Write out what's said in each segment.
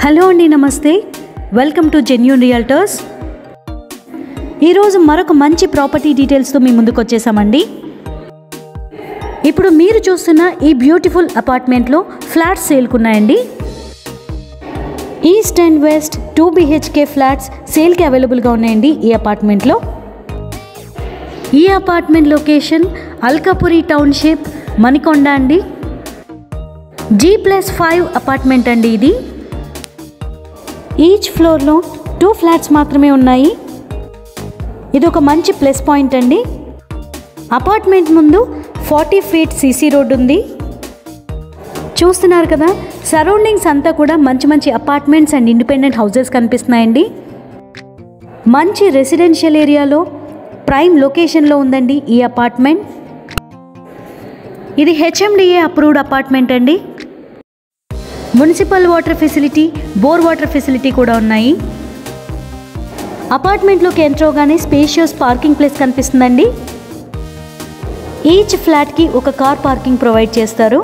hello అండి నమస్తే welcome to genuine realtors ఈరోజు మరొక మంచి ప్రాపర్టీ డీటెయిల్స్తో మీ ముందుకు వచ్చేసామండి ఇప్పుడు మీరు చూస్తున్న ఈ బ్యూటిఫుల్ అపార్ట్మెంట్లో ఫ్లాట్స్ సేల్కున్నాయండి east and west two BHK flats సేల్కి అవైలబుల్గా ఉన్నాయండి ఈ అపార్ట్మెంట్లో ఈ apartment location Alkapuri township Manikonda అండి జీ ప్లస్ ఫైవ్ అపార్ట్మెంట్ అండి ఇది ఈచ్ ఫ్లోర్లో టూ ఫ్లాట్స్ మాత్రమే ఉన్నాయి ఇది ఒక మంచి ప్లస్ పాయింట్ అండి అపార్ట్మెంట్ ముందు ఫార్టీ ఫీట్ సీసీ రోడ్ ఉంది చూస్తున్నారు కదా సరౌండింగ్స్ అంతా కూడా మంచి మంచి అపార్ట్మెంట్స్ అండ్ ఇండిపెండెంట్ హౌసెస్ కనిపిస్తున్నాయండి మంచి రెసిడెన్షియల్ ఏరియాలో ప్రైమ్ లొకేషన్లో ఉందండి ఈ అపార్ట్మెంట్ ఇది హెచ్ఎండిఏ అప్రూవ్డ్ అపార్ట్మెంట్ అండి municipal water facility bore water facility కూడా ఉన్నాయి అపార్ట్మెంట్లోకి ఎంటర్ అవగానే స్పేషియస్ పార్కింగ్ ప్లేస్ కనిపిస్తుందండి ఈచ్ ఫ్లాట్కి ఒక కార్ పార్కింగ్ ప్రొవైడ్ చేస్తారు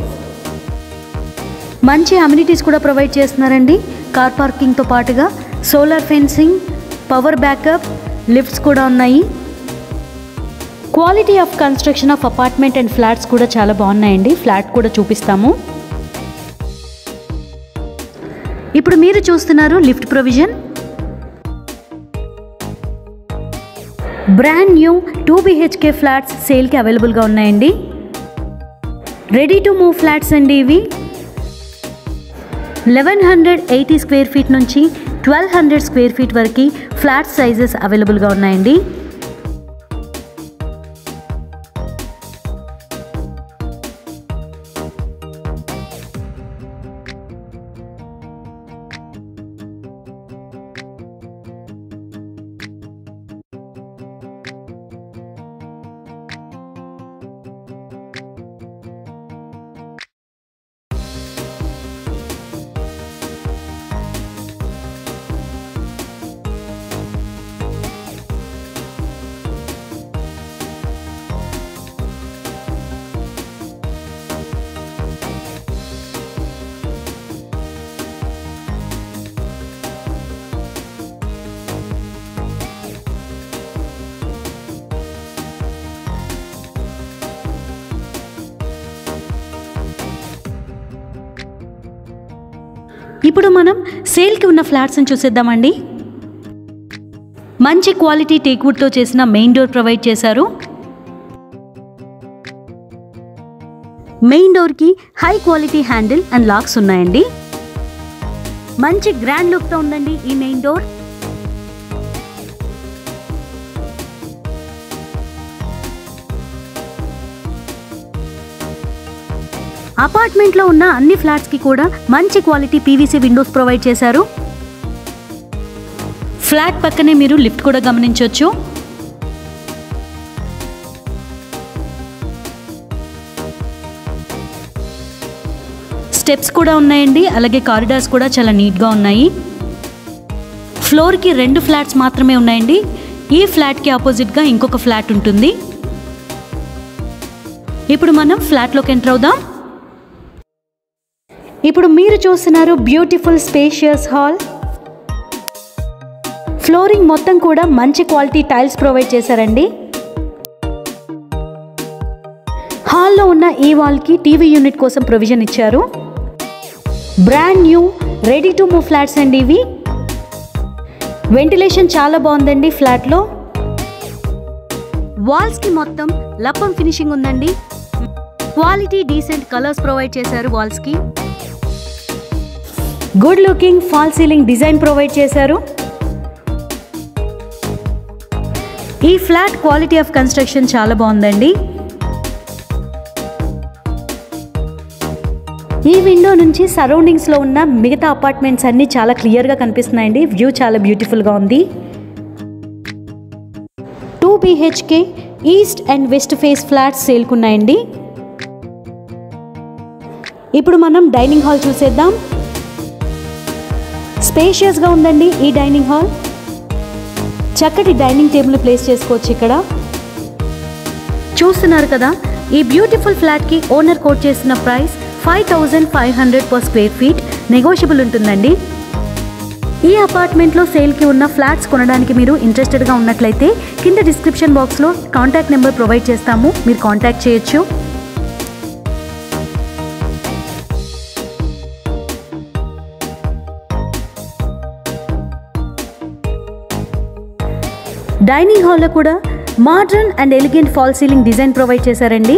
మంచి అమ్యూనిటీస్ కూడా ప్రొవైడ్ చేస్తున్నారండి కార్ పార్కింగ్తో పాటుగా solar fencing power backup lifts కూడా ఉన్నాయి quality of construction of apartment and flats కూడా చాలా బాగున్నాయండి ఫ్లాట్ కూడా చూపిస్తాము ఇప్పుడు మీరు చూస్తున్నారు lift provision brand new two BHK flats సేల్కి అవైలబుల్గా ఉన్నాయండి రెడీ టు మూవ్ ఫ్లాట్స్ అండి ఇవి eleven hundred eighty square feet నుంచి ట్వెల్వ్ హండ్రెడ్ స్క్వేర్ ఫీట్ వరకు ఫ్లాట్ సైజెస్ అవైలబుల్గా ఉన్నాయండి ఇప్పుడు మనం సేల్కి ఉన్న ఫ్లాట్స్ని చూసేద్దామండి మంచి క్వాలిటీ టేక్వుడ్తో చేసిన మెయిన్ డోర్ ప్రొవైడ్ చేశారు మెయిన్ డోర్కి high quality handle and locks ఉన్నాయండి మంచి గ్రాండ్ లుక్తో ఉందండి ఈ మెయిన్ డోర్ అపార్ట్మెంట్లో ఉన్న అన్ని ఫ్లాట్స్కి కూడా మంచి క్వాలిటీ పీవీసీ విండోస్ ప్రొవైడ్ చేశారు ఫ్లాట్ పక్కనే మీరు లిఫ్ట్ కూడా గమనించవచ్చు స్టెప్స్ కూడా ఉన్నాయండి అలాగే కారిడార్స్ కూడా చాలా నీట్గా ఉన్నాయి ఫ్లోర్కి రెండు ఫ్లాట్స్ మాత్రమే ఉన్నాయండి ఈ ఫ్లాట్కి ఆపోజిట్గా ఇంకొక ఫ్లాట్ ఉంటుంది ఇప్పుడు మనం ఫ్లాట్లోకి ఎంటర్ అవుదాం ఇప్పుడు మీరు చూస్తున్నారు బ్యూటిఫుల్ స్పేషియస్ హాల్ ఫ్లోరింగ్ మొత్తం కూడా మంచి క్వాలిటీ టైల్స్ ప్రొవైడ్ చేశారండి హాల్లో ఉన్న ఈ వాల్కి టీవీ యూనిట్ కోసం ప్రొవిజన్ ఇచ్చారు brand new ready to move flats అండి ఇవి వెంటిలేషన్ చాలా బాగుందండి ఫ్లాట్లో వాల్స్కి మొత్తం లప్పం ఫినిషింగ్ ఉందండి క్వాలిటీ డీసెంట్ కలర్స్ ప్రొవైడ్ చేశారు వాల్స్కి good looking fall ceiling design provide చేశారు ఈ ఫ్లాట్ క్వాలిటీ ఆఫ్ కన్స్ట్రక్షన్ చాలా బాగుందండి ఈ విండో నుంచి సరౌండింగ్స్లో ఉన్న మిగతా అపార్ట్మెంట్స్ అన్నీ చాలా క్లియర్గా కనిపిస్తున్నాయండి వ్యూ చాలా బ్యూటిఫుల్గా ఉంది two BHK east and west face flats సేల్కున్నాయండి ఇప్పుడు మనం డైనింగ్ హాల్ చూసేద్దాం స్పేషియస్గా ఉందండి ఈ డైనింగ్ హాల్ చక్కటి డైనింగ్ టేబుల్ ప్లేస్ చేసుకోవచ్చు ఇక్కడ చూస్తున్నారు కదా ఈ బ్యూటిఫుల్ ఫ్లాట్కి ఓనర్ కోట్ చేసిన price five thousand five hundred per square feet negotiable ఉంటుందండి ఈ అపార్ట్మెంట్లో సేల్కి ఉన్న ఫ్లాట్స్ కొనడానికి మీరు ఇంట్రెస్టెడ్గా ఉన్నట్లయితే కింద డిస్క్రిప్షన్ బాక్స్లో కాంటాక్ట్ నెంబర్ ప్రొవైడ్ చేస్తాము మీరు కాంటాక్ట్ చేయొచ్చు డైనింగ్ హాల్లో కూడా modern and elegant fall ceiling design provide చేశారండి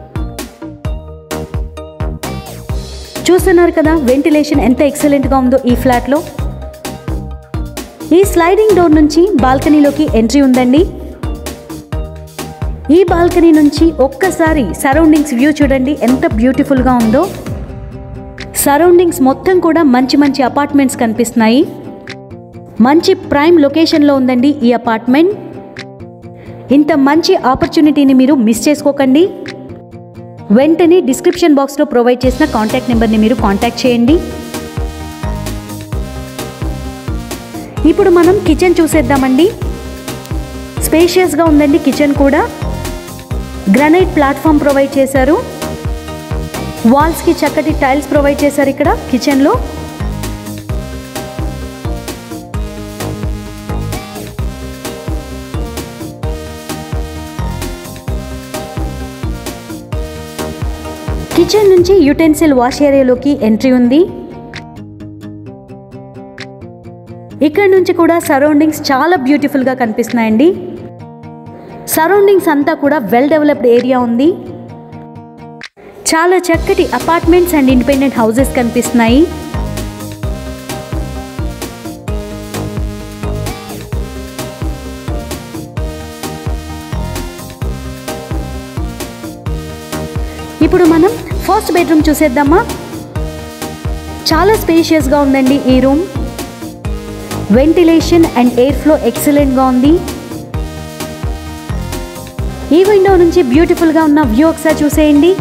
చూస్తున్నారు కదా వెంటిలేషన్ ఎంత ఎక్సలెంట్గా ఉందో ఈ ఫ్లాట్లో ఈ స్లైడింగ్ డోర్ నుంచి బాల్కనీలోకి ఎంట్రీ ఉందండి ఈ బాల్కనీ నుంచి ఒక్కసారి సరౌండింగ్స్ వ్యూ చూడండి ఎంత బ్యూటిఫుల్గా ఉందో సరౌండింగ్స్ మొత్తం కూడా మంచి మంచి అపార్ట్మెంట్స్ కనిపిస్తున్నాయి మంచి ప్రైమ్ లొకేషన్లో ఉందండి ఈ అపార్ట్మెంట్ ఇంత మంచి ఆపర్చునిటీని మీరు మిస్ చేసుకోకండి వెంటనే డిస్క్రిప్షన్ బాక్స్లో ప్రొవైడ్ చేసిన కాంటాక్ట్ నెంబర్ని మీరు కాంటాక్ట్ చేయండి ఇప్పుడు మనం కిచెన్ చూసేద్దామండి స్పేషియస్గా ఉందండి కిచెన్ కూడా గ్రనైట్ ప్లాట్ఫామ్ ప్రొవైడ్ చేశారు వాల్స్కి చక్కటి టైల్స్ ప్రొవైడ్ చేశారు ఇక్కడ కిచెన్లో కిచెన్ నుంచి యుటెన్సిల్ వాష్ ఏరియాలోకి ఎంట్రీ ఉంది ఇక్కడ నుంచి కూడా సరౌండింగ్స్ చాలా బ్యూటిఫుల్గా కనిపిస్తున్నాయండి సరౌండింగ్స్ అంతా కూడా వెల్ డెవలప్డ్ ఏరియా ఉంది చాలా చక్కటి అపార్ట్మెంట్స్ అండ్ ఇండిపెండెంట్ హౌసెస్ కనిపిస్తున్నాయి ఇప్పుడు మనం ఫస్ట్ బెడ్రూమ్ చూసేద్దామా చాలా స్పేషియస్గా ఉందండి ఈ room ventilation and air flow ఎక్సలెంట్గా ఉంది ఈ విండో నుంచి బ్యూటిఫుల్గా ఉన్న వ్యూ ఒకసారి చూసేయండి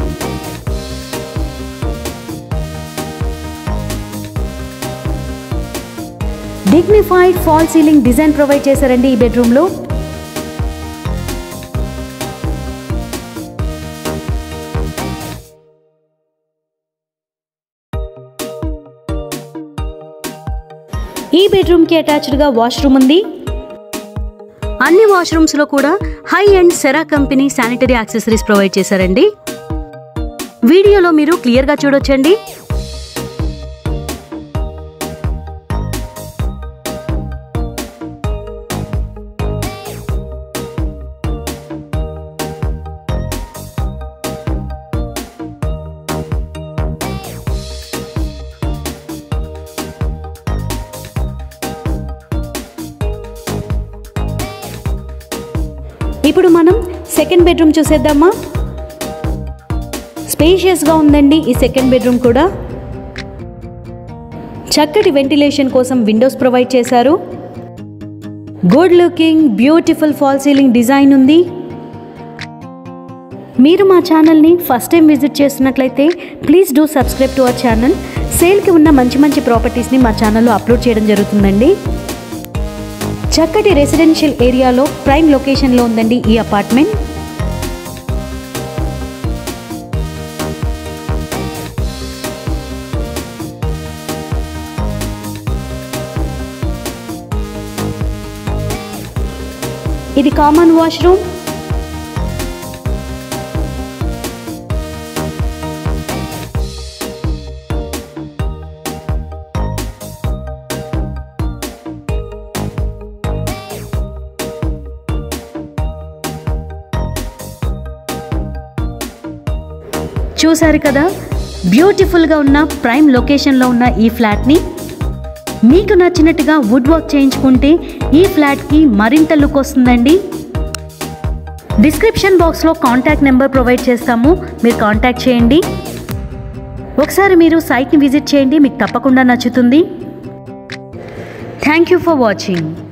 dignified fall ceiling design provide చేశారండి ఈ బెడ్రూమ్లో ఈ బెడ్రూమ్కి అటాచ్డ్గా వాష్రూమ్ ఉంది అన్ని వాష్రూమ్స్లో కూడా high end Cera company sanitary accessories provide చేశారండి వీడియోలో మీరు క్లియర్గా చూడొచ్చండి ఇప్పుడు మనం సెకండ్ బెడ్రూమ్ చూసేద్దామా స్పేషియస్గా ఉందండి ఈ సెకండ్ బెడ్రూమ్ కూడా చక్కటి వెంటిలేషన్ కోసం విండోస్ ప్రొవైడ్ చేశారు good looking beautiful fall ceiling design ఉంది మీరు మా ఛానల్ని ఫస్ట్ టైం విజిట్ చేస్తున్నట్లయితే please do subscribe to our channel సేల్కి ఉన్న మంచి మంచి ప్రాపర్టీస్ని మా ఛానల్లో అప్లోడ్ చేయడం జరుగుతుందండి చక్కటి రెసిడెన్షియల్ ఏరియాలో ప్రైమ్ లొకేషన్లో ఉందండి ఈ అపార్ట్మెంట్ ఇది కామన్ వాష్రూమ్ చూశారు కదా బ్యూటిఫుల్గా ఉన్న ప్రైమ్ లొకేషన్లో ఉన్న ఈ ఫ్లాట్ని మీకు నచ్చినట్టుగా వుడ్ వర్క్ చేయించుకుంటే ఈ ఫ్లాట్కి మరింత లుక్ వస్తుందండి డిస్క్రిప్షన్ బాక్స్లో కాంటాక్ట్ నెంబర్ ప్రొవైడ్ చేస్తాము మీరు కాంటాక్ట్ చేయండి ఒకసారి మీరు సైట్ని విజిట్ చేయండి మీకు తప్పకుండా నచ్చుతుంది థ్యాంక్ యూ ఫర్ వాచింగ్